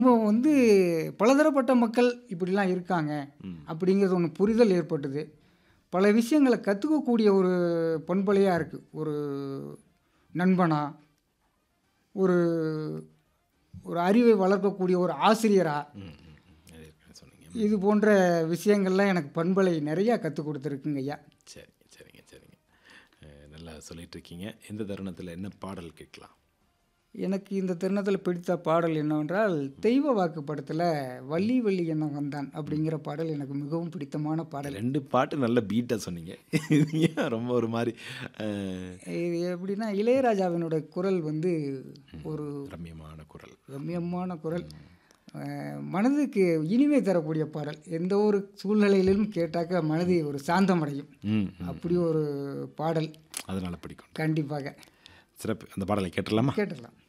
இப்போ வந்து பலதரப்பட்ட மக்கள் இப்படிலாம் இருக்காங்க அப்படிங்கிறது ஒன்று புரிதல் ஏற்பட்டது பல விஷயங்களை கற்றுக்கக்கூடிய ஒரு பண்பலையாக இருக்குது ஒரு நண்பனா ஒரு ஒரு அறிவை வளர்க்கக்கூடிய ஒரு ஆசிரியரா ம், ம், ம். அது ஏற்கனவே சொன்னீங்க இது போன்ற விஷயங்கள்லாம் எனக்கு பண்பலை நிறையா கற்றுக் கொடுத்துருக்குங்க ஐயா சரி சரிங்க சரிங்க அஹ், நல்லா சொல்லிட்டு இருக்கீங்க எந்த தருணத்தில் என்ன பாடல் கேட்கலாம் எனக்கு இந்த தருணத்தில் பிடித்த பாடல் என்னவென்றால் தெய்வ வாக்கு படத்தில் வள்ளி வள்ளி என்ன வந்தான் அப்படிங்கிற பாடல் எனக்கு மிகவும் பிடித்தமான பாடல் ரெண்டு பாட்டு நல்ல பீட்டாக சொன்னீங்க இது ஏன் ரொம்ப ஒரு மாதிரி அஹ், இது எப்படின்னா இளையராஜாவினோட குரல் வந்து ஒரு ரம்யமான குரல் ரம்யமான குரல் அஹ், மனதுக்கு இனிமை தரக்கூடிய பாடல் எந்த ஒரு சூழ்நிலையிலும் கேட்டாக்க மனது ஒரு சாந்தமடையும் ம் ம். அப்படி ஒரு பாடல் அதனால பிடிக்கும் கண்டிப்பாக சிறப்பு அந்த பாடலை கேட்டுடலாமா கேட்டுடலாம்